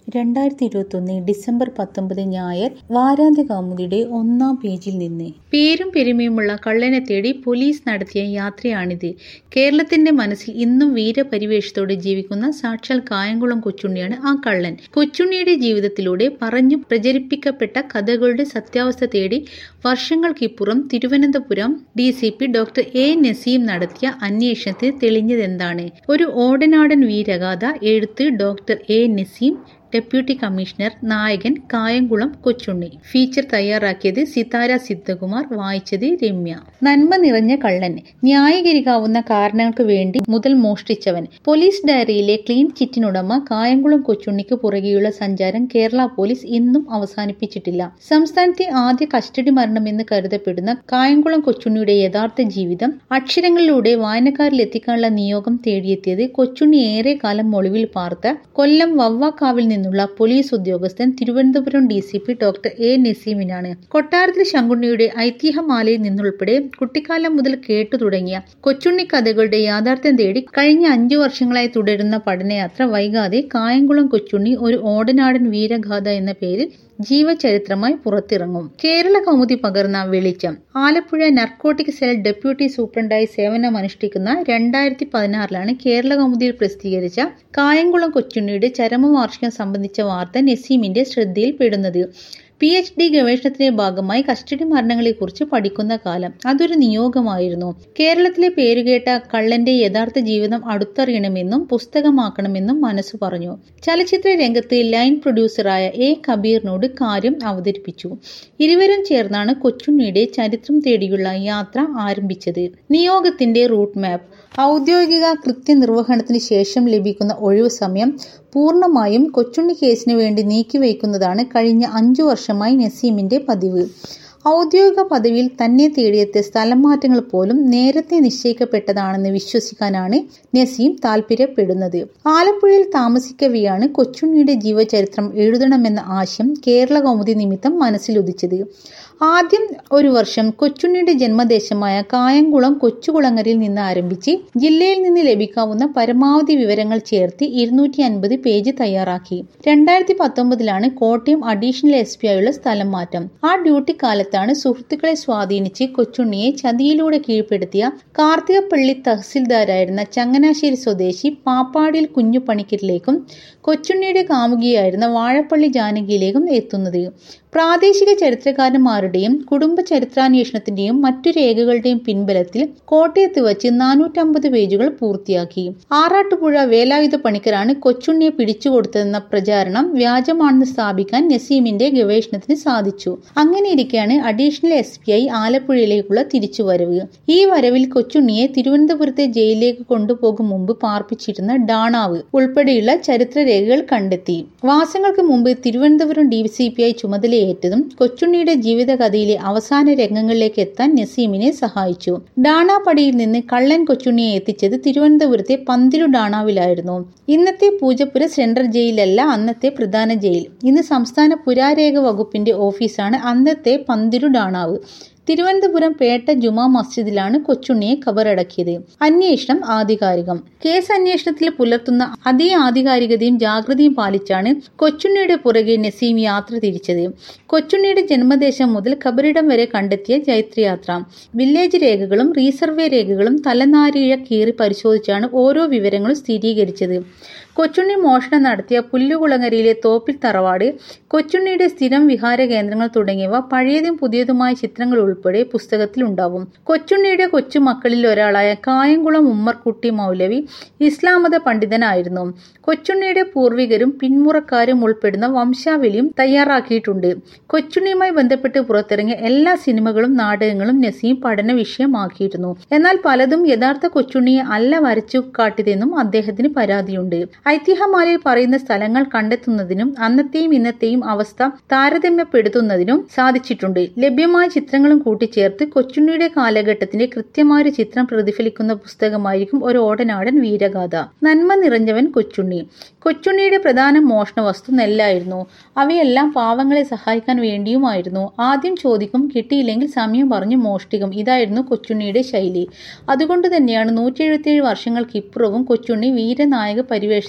രണ്ടായിരത്തി ഇരുപത്തൊന്ന് ഡിസംബർ പത്തൊമ്പത് ഞായർ വാരാന്ത്യ കൗമുദിയുടെ ഒന്നാം പേജിൽ നിന്ന് പേരും പെരുമയുമുള്ള കള്ളനെ തേടി പോലീസ് നടത്തിയ യാത്രയാണിത് കേരളത്തിന്റെ മനസ്സിൽ ഇന്നും വീരപരിവേഷത്തോടെ ജീവിക്കുന്ന സാക്ഷാൽ കായംകുളം കൊച്ചുണ്ണിയാണ് ആ കള്ളൻ കൊച്ചുണ്ണിയുടെ ജീവിതത്തിലൂടെ പറഞ്ഞു പ്രചരിപ്പിക്കപ്പെട്ട കഥകളുടെ സത്യാവസ്ഥ തേടി വർഷങ്ങൾക്കിപ്പുറം Thiruvananthapuram D C P doctor A Naseem നടത്തിയ അന്വേഷണത്തിൽ തെളിഞ്ഞതെന്താണ് ഒരു ഓടനാടൻ വീരഗാഥ എഴുത്ത് doctor A Naseem deputy commissioner നായകൻ കായംകുളം കൊച്ചുണ്ണി ഫീച്ചർ തയ്യാറാക്കിയത് സിതാര സിദ്ധകുമാർ വായിച്ചത് രമ്യ നന്മ നിറഞ്ഞ കള്ളൻ ന്യായീകരിക്കാവുന്ന കാരണങ്ങൾക്ക് വേണ്ടി മുതൽ മോഷ്ടിച്ചവൻ പോലീസ് ഡയറിയിലെ ക്ലീൻ ചിറ്റിനുടമ കായംകുളം കൊച്ചുണ്ണിക്ക് പുറകെയുള്ള സഞ്ചാരം കേരള പോലീസ് ഇന്നും അവസാനിപ്പിച്ചിട്ടില്ല സംസ്ഥാനത്തെ ആദ്യ കസ്റ്റഡി മരണമെന്ന് കരുതപ്പെടുന്ന കായംകുളം കൊച്ചുണ്ണിയുടെ യഥാർത്ഥ ജീവിതം അക്ഷരങ്ങളിലൂടെ വായനക്കാരിൽ എത്തിക്കാനുള്ള നിയോഗം തേടിയെത്തിയത് കൊച്ചുണ്ണി ഏറെ കാലം ഒളിവിൽ പാർത്ത കൊല്ലം വവ്വാക്കാവിൽ നിന്നുള്ള പോലീസ് ഉദ്യോഗസ്ഥൻ Thiruvananthapuram D C P doctor A നസീമിനാണ് കൊട്ടാരത്തിൽ ശങ്കുണ്ണിയുടെ ഐതിഹ്യമാലയിൽ നിന്നുൾപ്പെടെ കുട്ടിക്കാലം മുതൽ കേട്ടു തുടങ്ങിയ കൊച്ചുണ്ണി കഥകളുടെ യാഥാർത്ഥ്യം തേടി കഴിഞ്ഞ അഞ്ചു വർഷങ്ങളായി തുടരുന്ന പഠനയാത്ര വൈകാതെ കായംകുളം കൊച്ചുണ്ണി ഒരു ഓടനാടൻ വീരഗാഥ എന്ന പേരിൽ ജീവചരിത്രമായി പുറത്തിറങ്ങും കേരള കൗമുദി പകർന്ന വെളിച്ചം ആലപ്പുഴ നർക്കോട്ടിക് സെൽ ഡെപ്യൂട്ടി സൂപ്രണ്ടായി സേവനമനുഷ്ഠിക്കുന്ന രണ്ടായിരത്തി പതിനാറിലാണ് കേരള കൗമുദിയിൽ പ്രസിദ്ധീകരിച്ച കായംകുളം കൊച്ചുണ്ണിയുടെ ചരമവാർഷികം സംബന്ധിച്ച വാർത്ത നസീമിന്റെ ശ്രദ്ധയിൽപ്പെടുന്നത് പി എച്ച് ഡി ഗവേഷണത്തിന്റെ ഭാഗമായി കസ്റ്റഡി മരണങ്ങളെക്കുറിച്ച് പഠിക്കുന്ന കാലം അതൊരു നിയോഗമായിരുന്നു കേരളത്തിലെ പേരുകേട്ട കള്ളന്റെ യഥാർത്ഥ ജീവിതം അടുത്തറിയണമെന്നും പുസ്തകമാക്കണമെന്നും മനസ്സു പറഞ്ഞു ചലച്ചിത്ര രംഗത്ത് ലൈൻ പ്രൊഡ്യൂസറായ എ കബീറിനോട് കാര്യം അവതരിപ്പിച്ചു ഇരുവരും ചേർന്നാണ് കൊച്ചുണ്ണിയുടെ ചരിത്രം തേടിയുള്ള യാത്ര ആരംഭിച്ചത് നിയോഗത്തിന്റെ റൂട്ട് മാപ്പ് ഔദ്യോഗിക കൃത്യനിർവഹണത്തിന് ശേഷം ലഭിക്കുന്ന ഒഴിവു സമയം പൂർണ്ണമായും കൊച്ചുണ്ണി കേസിനു വേണ്ടി നീക്കിവയ്ക്കുന്നതാണ് കഴിഞ്ഞ അഞ്ചു വർഷമായി നസീമിന്റെ പതിവ് ഔദ്യോഗിക പദവിയിൽ തന്നെ തേടിയെത്തിയ സ്ഥലം മാറ്റങ്ങൾ പോലും നേരത്തെ നിശ്ചയിക്കപ്പെട്ടതാണെന്ന് വിശ്വസിക്കാനാണ് നസീം താല്പര്യപ്പെടുന്നത് ആലപ്പുഴയിൽ താമസിക്കവെയാണ് കൊച്ചുണ്ണിയുടെ ജീവചരിത്രം എഴുതണമെന്ന ആശയം കേരള കൗമുദി നിമിത്തം മനസ്സിലുദിച്ചത് ആദ്യം ഒരു വർഷം കൊച്ചുണ്ണിയുടെ ജന്മദേശമായ കായംകുളം കൊച്ചുകുളങ്ങരയിൽ നിന്ന് ആരംഭിച്ച് ജില്ലയിൽ നിന്ന് ലഭിക്കാവുന്ന പരമാവധി വിവരങ്ങൾ ചേർത്ത് ഇരുന്നൂറ്റി അൻപത് പേജ് തയ്യാറാക്കി രണ്ടായിരത്തി പത്തൊമ്പതിലാണ് കോട്ടയം അഡീഷണൽ എസ് പി ആയുള്ള സ്ഥലം മാറ്റം ആ ഡ്യൂട്ടി കാലത്താണ് സുഹൃത്തുക്കളെ സ്വാധീനിച്ച് കൊച്ചുണ്ണിയെ ചതിയിലൂടെ കീഴ്പ്പെടുത്തിയ കാർത്തികപ്പള്ളി തഹസിൽദാരായിരുന്ന ചങ്ങനാശ്ശേരി സ്വദേശി പാപ്പാടിയിൽ കുഞ്ഞുപണിക്കരിലേക്കും കൊച്ചുണ്ണിയുടെ കാമുകിയായിരുന്ന വാഴപ്പള്ളി ജാനകിയിലേക്കും എത്തുന്നത് പ്രാദേശിക ചരിത്രകാരന്മാരുടെയും കുടുംബ ചരിത്രാന്വേഷണത്തിന്റെയും മറ്റു രേഖകളുടെയും പിൻബലത്തിൽ കോട്ടയത്ത് വച്ച് നാനൂറ്റമ്പത് പേജുകൾ പൂർത്തിയാക്കി ആറാട്ടുപുഴ വേലായുധ പണിക്കരാണ് കൊച്ചുണ്ണിയെ പിടിച്ചുകൊടുത്തതെന്ന പ്രചാരണം വ്യാജമാണെന്ന് സ്ഥാപിക്കാൻ നസീമിന്റെ ഗവേഷണത്തിന് സാധിച്ചു അങ്ങനെയിരിക്കെയാണ് അഡീഷണൽ എസ് പി ഐ ആലപ്പുഴയിലേക്കുള്ള തിരിച്ചുവരവ് ഈ വരവിൽ കൊച്ചുണ്ണിയെ തിരുവനന്തപുരത്തെ ജയിലിലേക്ക് കൊണ്ടുപോകും മുമ്പ് പാർപ്പിച്ചിരുന്ന ഡാണാവ് ഉൾപ്പെടെയുള്ള ചരിത്രരേഖകൾ കണ്ടെത്തി മാസങ്ങൾക്ക് മുമ്പ് തിരുവനന്തപുരം ഡി സി പി ഐ ചുമതല ഏറ്റതും കൊച്ചുണ്ണിയുടെ ജീവിതകഥയിലെ അവസാന രംഗങ്ങളിലേക്ക് എത്താൻ നസീമിനെ സഹായിച്ചു ഡാണാപടിയിൽ നിന്ന് കള്ളൻ കൊച്ചുണ്ണിയെ എത്തിച്ചത് തിരുവനന്തപുരത്തെ പന്തിരു ഡാണാവിലായിരുന്നു ഇന്നത്തെ പൂജപ്പുര സെൻട്രൽ ജയിലല്ല അന്നത്തെ പ്രധാന ജയിൽ ഇന്ന് സംസ്ഥാന പുരാരേഖ വകുപ്പിന്റെ ഓഫീസാണ് അന്നത്തെ പന്തിരു ഡാണാവ് തിരുവനന്തപുരം പേട്ട ജുമാ മസ്ജിദിലാണ് കൊച്ചുണ്ണിയെ കബറടക്കിയത് അന്വേഷണം ആധികാരികം കേസ് അന്വേഷണത്തിൽ പുലർത്തുന്ന അതേ ആധികാരികതയും ജാഗ്രതയും പാലിച്ചാണ് കൊച്ചുണ്ണിയുടെ പുറകെ നസീം യാത്ര തിരിച്ചത് കൊച്ചുണ്ണിയുടെ ജന്മദേശം മുതൽ കബറിടം വരെ കണ്ടെത്തിയ ജൈത്രയാത്ര വില്ലേജ് രേഖകളും റീസർവേ രേഖകളും തലനാരിഴ കീറി പരിശോധിച്ചാണ് ഓരോ വിവരങ്ങളും സ്ഥിരീകരിച്ചത് കൊച്ചുണ്ണി മോഷണം നടത്തിയ പുല്ലുകുളങ്ങരയിലെ തോപ്പിൽ തറവാട് കൊച്ചുണ്ണിയുടെ സ്ഥിരം വിഹാര കേന്ദ്രങ്ങൾ തുടങ്ങിയവ പഴയതും പുതിയതുമായ ചിത്രങ്ങൾ ഉൾപ്പെടെ പുസ്തകത്തിലുണ്ടാവും കൊച്ചുണ്ണിയുടെ കൊച്ചുമക്കളിൽ ഒരാളായ കായംകുളം ഉമ്മർകുട്ടി മൗലവി ഇസ്ലാമത പണ്ഡിതനായിരുന്നു കൊച്ചുണ്ണിയുടെ പൂർവികരും പിന്മുറക്കാരും ഉൾപ്പെടുന്ന വംശാവലിയും തയ്യാറാക്കിയിട്ടുണ്ട് കൊച്ചുണ്ണിയുമായി ബന്ധപ്പെട്ട് പുറത്തിറങ്ങിയ എല്ലാ സിനിമകളും നാടകങ്ങളും നസീം പഠന വിഷയമാക്കിയിരുന്നു എന്നാൽ പലതും യഥാർത്ഥ കൊച്ചുണ്ണിയെ അല്ല വരച്ചു കാട്ടിയതെന്നും അദ്ദേഹത്തിന് പരാതിയുണ്ട് ഐതിഹ്യമാലയിൽ പറയുന്ന സ്ഥലങ്ങൾ കണ്ടെത്തുന്നതിനും അന്നത്തെയും ഇന്നത്തെയും അവസ്ഥ താരതമ്യപ്പെടുത്തുന്നതിനും സാധിച്ചിട്ടുണ്ട് ലഭ്യമായ ചിത്രങ്ങളും കൂട്ടിച്ചേർത്ത് കൊച്ചുണ്ണിയുടെ കാലഘട്ടത്തിന്റെ കൃത്യമായ ചിത്രം പ്രതിഫലിക്കുന്ന പുസ്തകമായിരിക്കും ഒരു ഓടനാടൻ വീരഗാഥ നന്മ നിറഞ്ഞവൻ കൊച്ചുണ്ണി കൊച്ചുണ്ണിയുടെ പ്രധാന മോഷണ വസ്തു നെല്ലായിരുന്നു അവയെല്ലാം പാവങ്ങളെ സഹായിക്കാൻ വേണ്ടിയുമായിരുന്നു ആദ്യം ചോദിക്കും കിട്ടിയില്ലെങ്കിൽ സമയം പറഞ്ഞു മോഷ്ടിക്കും ഇതായിരുന്നു കൊച്ചുണ്ണിയുടെ ശൈലി അതുകൊണ്ട് തന്നെയാണ് നൂറ്റി എഴുപത്തിയേഴ് വർഷങ്ങൾക്കിപ്പുറവും കൊച്ചുണ്ണി വീരനായക പരിവേഷ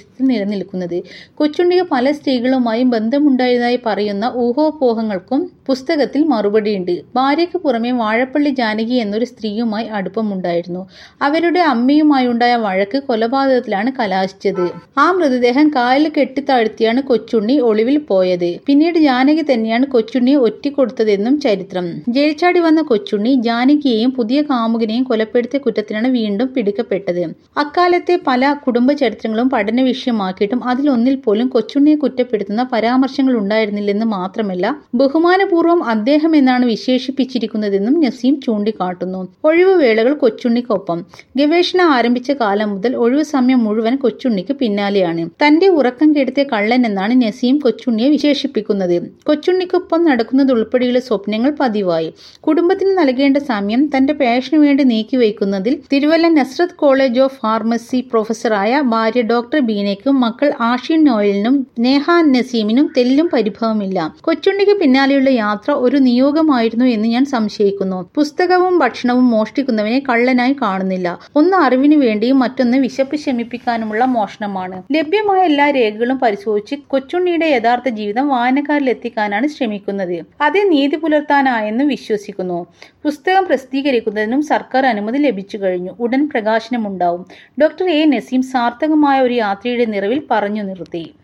അന്തരീക്ഷത്തിൽ നിലനിൽക്കുന്നത് കൊച്ചുണ്ണിക്ക് പല സ്ത്രീകളുമായും ബന്ധമുണ്ടായതായി പറയുന്ന ഊഹോപോഹങ്ങൾക്കും പുസ്തകത്തിൽ മറുപടിയുണ്ട് ഭാര്യയ്ക്ക് പുറമെ വാഴപ്പള്ളി ജാനകി എന്നൊരു സ്ത്രീയുമായി അടുപ്പമുണ്ടായിരുന്നു അവരുടെ അമ്മയുമായുണ്ടായ വഴക്ക് കൊലപാതകത്തിലാണ് കലാശിച്ചത് ആ മൃതദേഹം കാലിൽ കെട്ടിത്താഴ്ത്തിയാണ് കൊച്ചുണ്ണി ഒളിവിൽ പോയത് പിന്നീട് ജാനകി തന്നെയാണ് കൊച്ചുണ്ണിയെ ഒറ്റിക്കൊടുത്തതെന്നും ചരിത്രം ജയിൽ ചാടി വന്ന കൊച്ചുണ്ണി ജാനകിയെയും പുതിയ കാമുകനെയും കൊലപ്പെടുത്തിയ കുറ്റത്തിനാണ് വീണ്ടും പിടിക്കപ്പെട്ടത് അക്കാലത്തെ പല കുടുംബ ചരിത്രങ്ങളും പഠന വിഷയമാക്കിയിട്ടും അതിലൊന്നിൽ പോലും കൊച്ചുണ്ണിയെ കുറ്റപ്പെടുത്തുന്ന പരാമർശങ്ങൾ ഉണ്ടായിരുന്നില്ലെന്ന് മാത്രമല്ല ബഹുമാനപൂർവ്വം അദ്ദേഹം എന്നാണ് വിശേഷിപ്പിച്ചിരിക്കുന്നതെന്നും നസീം ചൂണ്ടിക്കാട്ടുന്നു ഒഴിവുവേളകൾ കൊച്ചുണ്ണിക്കൊപ്പം ഗവേഷണം ആരംഭിച്ച കാലം മുതൽ ഒഴിവു സമയം മുഴുവൻ കൊച്ചുണ്ണിക്ക് പിന്നാലെയാണ് തന്റെ ഉറക്കം കെടുത്തിയ കള്ളൻ എന്നാണ് നസീം കൊച്ചുണ്ണിയെ വിശേഷിപ്പിക്കുന്നത് കൊച്ചുണ്ണിക്കൊപ്പം നടക്കുന്നതുൾപ്പെടെയുള്ള സ്വപ്നങ്ങൾ പതിവായി കുടുംബത്തിന് നൽകേണ്ട സമയം തന്റെ പാഷനു വേണ്ടി നീക്കിവെക്കുന്നതിൽ Thiruvalla Nazareth college of pharmacy പ്രൊഫസറായ ഭാര്യ ഡോക്ടർ ബീനയ്ക്കും മക്കൾ ആഷിൻ നോയലിനും നേഹ നസീമിനും തെല്ലും പരിഭവമില്ല കൊച്ചുണ്ണിക്ക് പിന്നാലെയുള്ള യാത്ര ഒരു നിയോഗമായിരുന്നു എന്ന് ഞാൻ സംശയിക്കുന്നു പുസ്തകവും ഭക്ഷണവും മോഷ്ടിക്കുന്നവനെ കള്ളനായി കാണുന്നില്ല ഒന്ന് അറിവിനു വേണ്ടിയും മറ്റൊന്ന് വിശപ്പ് ശമിപ്പിക്കാനുമുള്ള മോഷണമാണ് ലഭ്യമായ എല്ലാ രേഖകളും പരിശോധിച്ച് കൊച്ചുണ്ണിയുടെ യഥാർത്ഥ ജീവിതം വായനക്കാരിൽ എത്തിക്കാനാണ് ശ്രമിക്കുന്നത് അതേ നീതി പുലർത്താനായെന്ന് വിശ്വസിക്കുന്നു പുസ്തകം പ്രസിദ്ധീകരിക്കുന്നതിനും സർക്കാർ അനുമതി ലഭിച്ചു കഴിഞ്ഞു ഉടൻ പ്രകാശനമുണ്ടാവും ഡോക്ടർ എ നസീം സാർത്ഥകമായ ഒരു യാത്രയുടെ നിറവിൽ പറഞ്ഞു നിർത്തി